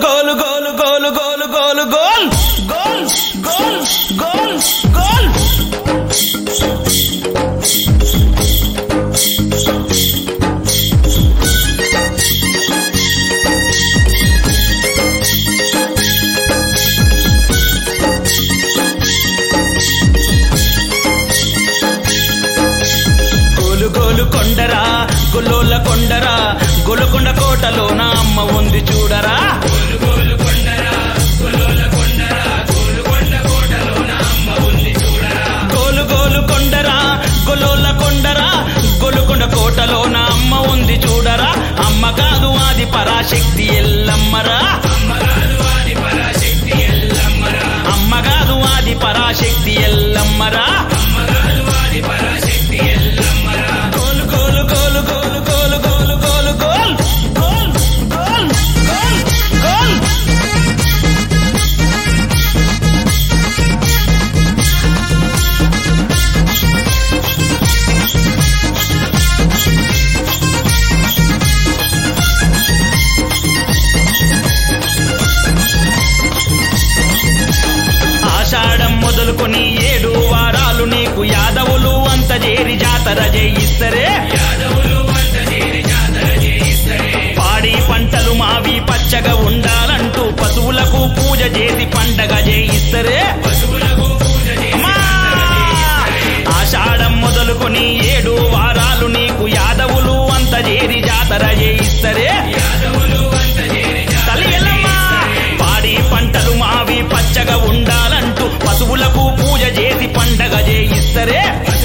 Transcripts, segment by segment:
గోలు గోలు గోలు గోలు గోలు గోల్ గోల్ గోల్ గోల్ గోల్ గోలు గోలు కొండరా గొల్లోల కొండరా గొలుకొండ కోటలో నా అమ్మ ఉంది చూడరా గోలు గోలు కొండరా గొల్లోల కొండరా గొలుకొండ కోటలో నా అమ్మ ఉంది చూడరా అమ్మ కాదు ఆది పరాశక్తి ఎల్లమ్మరా అమ్మ కాదు ఆది పరాశక్తి ఎల్లమ్మరా గోలు గోలు గోలు గోలు గోలు గోలు గోలు గోల్ గోల్ గోల్ గోల్ గోల్ ఆషాఢం మొదలుకొని ఏడు వారాలు నీకు యాదవులు అంత చేరి జాతర చేయిస్తరే పాడి పంటలు మావి పచ్చగా ఉండాలంటూ పశువులకు పూజ చేసి పండగ చేయిస్తరే అమ్మా! ఆషాఢం మొదలుకొని ఏడు వారాలు నీకు యాదవులు అంత చేరి జాతర చేయిస్తరే తల్లి ఎల్లమ్మ! పాడి పంటలు మావి పచ్చగా ఉండాలంటూ పశువులకు పూజ చేసి పండగ చేయిస్తరే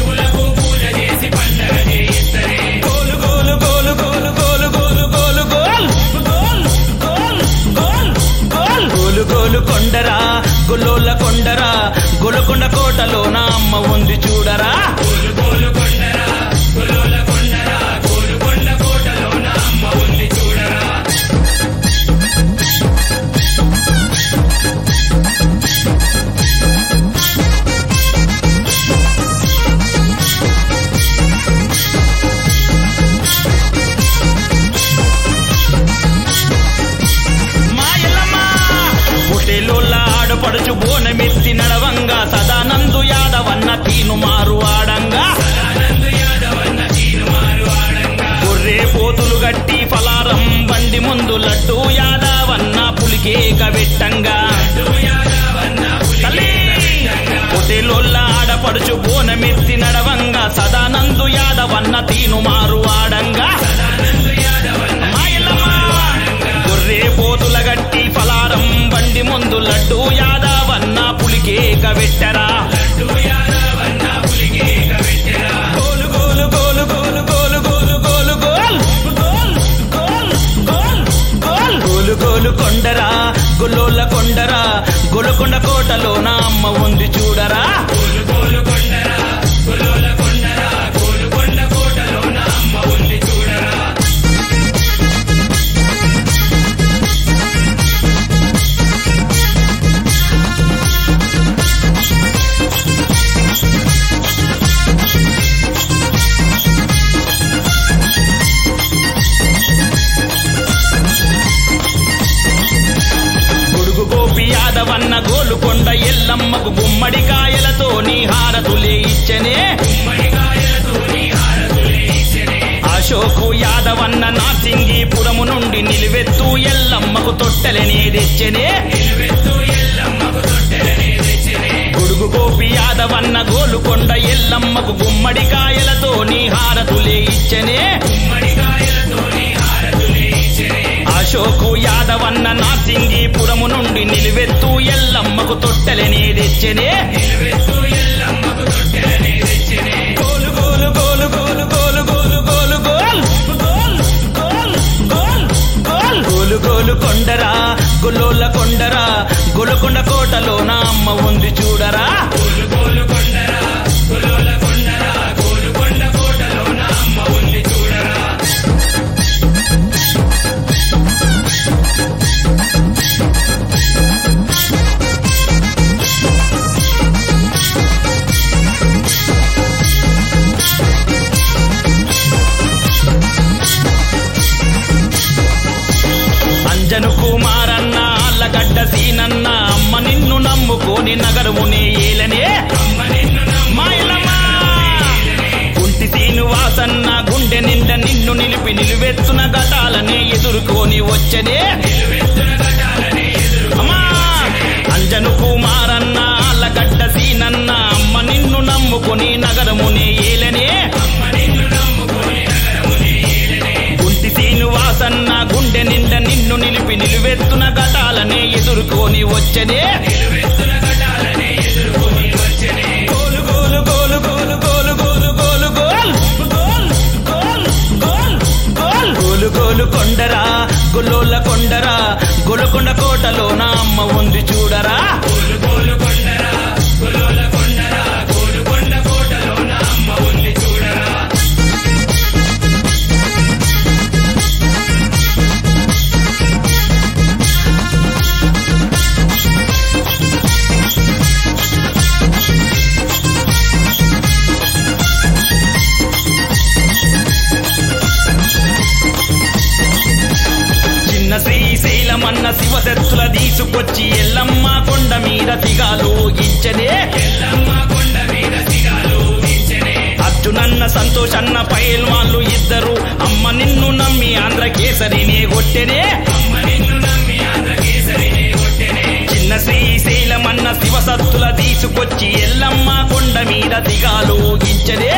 గోలు గోలు గోలు గోలు గోలు గోలు గోలు గోల్ గోల్ గోల్ గోల్ గోల్ గోలు గోలు కొండరా గొల్లోల కొండరా గొలకొండ కోటలో నా అమ్మ ఉంది చూడరా మా ఎల్లమ్మ పుట్టెలోళ్ళ ఆడపడుచు బోనమెత్తి నడవంగా సదానందు యాదవన్న తీను మారు ఆడంగా గొర్రె పోతులు గట్టి ఫలారం బండి ముందు లడ్డు యాదవన్న పులికేక వెట్టంగా తల్లి పొట్టెలోళ్ళ ఆడపడుచు బోనమెత్తి నడవంగా సదానందు యాదవన్న తీను మారు ఆడంగా మా ఎల్లమ్మ గొర్రె పోతుల గట్టి ఫలారం బండి ముందు లడ్డు యాదవన్న పులికేక వెట్టరా గోలు గోలు గోలు గోలు గోలు గోలు గోలు గోల్ గోల్ గోల్ గోల్ గోల్ గోలు గోలు కొండరా గొల్లోల కొండరా గొలకొండ కోటలో నా అమ్మ ఉంది చూడరా గొడుగు గోపి యాదవన్న గోలుకొండ ఎల్లమ్మకు గుమ్మడికాయలతో నీ హారతులే ఇచ్చనే అశోకు యాదవన్న నాసింగిపురము నుండి నిలువెత్తు ఎల్లమ్మకు తొట్టెలనే తెచ్చనే గొడుగు గోపి యాదవన్న గోలుకొండ ఎల్లమ్మకు గుమ్మడికాయలతో నీ హారతులే ఇచ్చనే అశోకు యాదవన్న నాసింగిపురము నుండి నిలువెత్తు ఎల్లమ్మకు తొట్టెలనే తెచ్చనే గోలు గోలు గోలు గోలు గోలు గోలు గోలు గోల్ గోల్ గోల్ గోల్ గోల్ గోలు గోలు కొండరా గొల్లోల కొండరా గొలకొండ కోటలో నా అమ్మ ఉంది చూడరా అంజను కుమారన్న ఆలగడ్డ సీనన్న అమ్మ నిన్ను నమ్ముకోని నగరమునే ఏలనే మాయలమ్మ కుంటి శ్రీనివాసన్న గుండె నిండా నిన్ను నిలిపి నిలువెత్తున ఘటాలనే ఎదుర్కొని వచ్చనే అమ్మా అంజను కుమారన్న ఆలగడ్డ సీనన్న అమ్మ నిన్ను నమ్ముకొని నగరమునే ఏలనే గుంటి శ్రీనివాసన్న గుండె నిండా నిన్ను నిలిపి నిలువెత్తున ఘటాలనే ఎదుర్కొని వచ్చనే గోలు గోలు గోలు గోలు గోలు గోలు గోలు గోల్ గోల్ గోల్ గోల్ గోల్ గోలు గోలు కొండరా గొల్లోల కొండరా గొలకొండ కోటలో నా అమ్మ ఉంది చూడరా చిన్న శ్రీశైలమన్న శివశక్తుల తీసుకొచ్చి ఎల్లమ్మ కొండ మీద తిగాలు ఇచ్చనే అర్జునన్న సంతోషన్న పైల్వాన్లు ఇద్దరు అమ్మ నిన్ను నమ్మి ఆంధ్ర కేసరినే కొట్టెనే చిన్న శ్రీశైలమన్న శివసత్తుల తీసుకొచ్చి ఎల్లమ్మ కొండ మీద తిగాలు ఇచ్చనే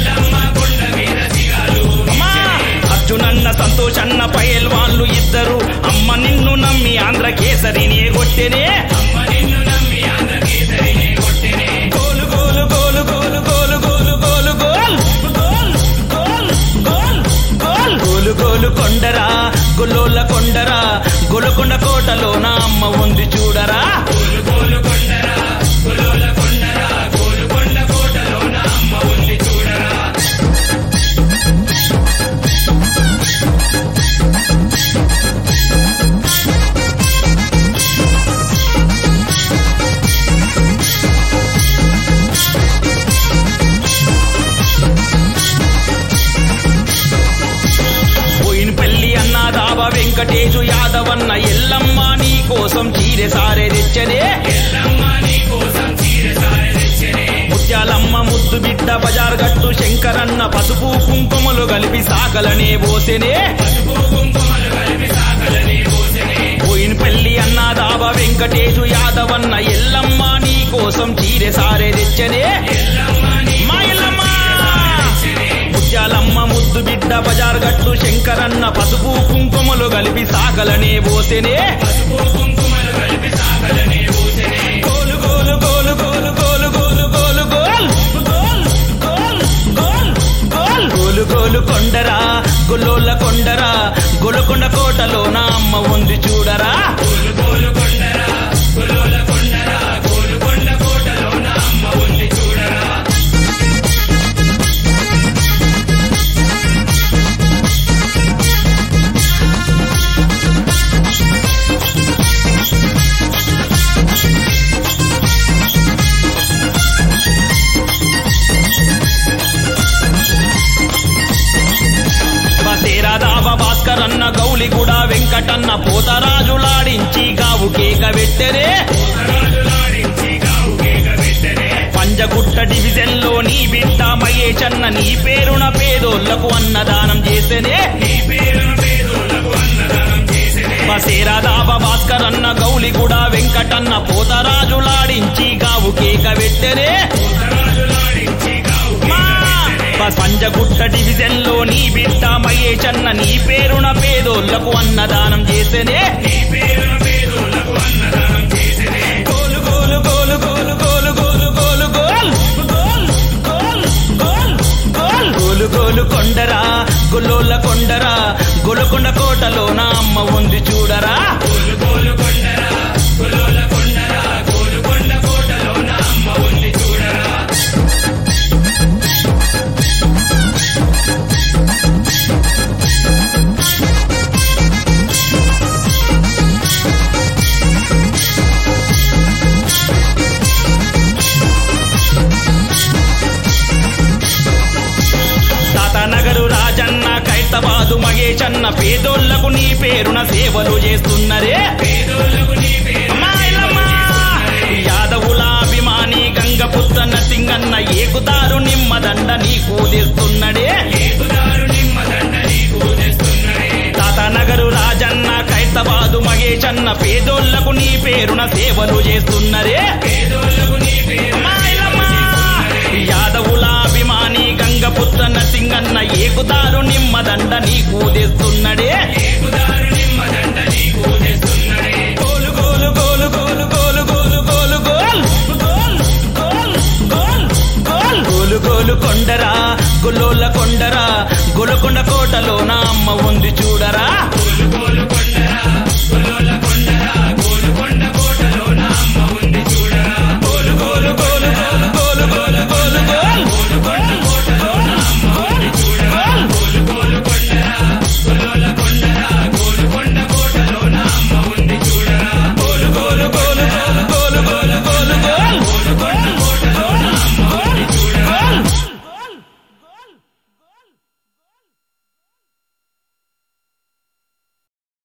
అమ్మా అర్జునన్న సంతోషన్న పైల్వాన్లు ఇద్దరు అమ్మ నిన్ను నమ్మి ఆంధ్ర కేసరిని కొట్టెనే గోలు గోలు గోలు గోలు గోలు గోలు గోలు గోల్ గోల్ గోల్ గోల్ గోల్ గోలు గోలు కొండరా గొల్లోల కొండరా గొలకొండ కోటలో నా అమ్మ ఉంది చూడరా పోయిన పెళ్లి అన్న దాబా వెంకటేశు యాదవన్న ఎల్లమ్మ నీ కోసం చీరె సారే తెచ్చనే ముత్యాలమ్మ ముద్దు బిడ్డ బజార్ గట్టు శంకరన్న పసుపు కుంకుమలు కలిపి సాగలనే పోసెనే పోయిన పెళ్లి అన్న దాబా వెంకటేశు యాదవన్న ఎల్లమ్మ నీ కోసం చీరె సారే తెచ్చనే మా ఎల్లమ్మ ముత్యాలమ్మ ముద్దు బిడ్డ బజార్ గట్టు శంకరన్న పసుపు కుంకుమలు కలిపి సాకలనే పోసెనే గోలు గోలు గోలు గోలు గోలు గోలు గోలు గోల్ గోల్ గోల్ గోల్ గోల్ గోలు గోలు కొండరా గొల్లోల కొండరా గొలకొండ కోటలో నా అమ్మ ఉంది చూడరా బసేరా దావ భాస్కర్ అన్న గౌలిగూడ వెంకటన్న పోతరాజులాడించి గావు కేక పెట్టెరే పంజగుట్ట డివిజన్ లో నీ బిడ్డ మహేషన్న నీ పేరున పేదోళ్లకు అన్నదానం చేసేనే బసేరా దావ భాస్కర్ అన్న గౌలిగూడ వెంకటన్న పోతరాజులాడించి గావు కేక పెట్టెరే పంజగుట్ట డివిజన్ లో నీ బిడ్డ మహేషన్న నీ పేరున పేదోళ్లకు అన్నదానం చేసేనే గోలు గోలు గోలు గోలు గోలు గోలు గోలు గోల్ గోల్ గోల్ గోల్ గోల్ గోలు గోలు కొండరా గొల్లోల కొండరా గొలకొండ కోటలో నా అమ్మ ఉంది చూడరా తాతానగరు రాజన్న ఖైరతాబాదు మహేషన్న పేదోళ్లకు నీ పేరున సేవలు చేస్తున్నరే పేదోళ్లకు నీ పోచన్న పేదోళ్లకు నీ పేరున సేవలు చేస్తున్నరే అమ్మా, ఇల్లమ్మా. యాదవుల అభిమాని గంగపుత్ర నసింగన్న ఏకుదారు నిమ్మదండ నీకు తెస్తున్నడే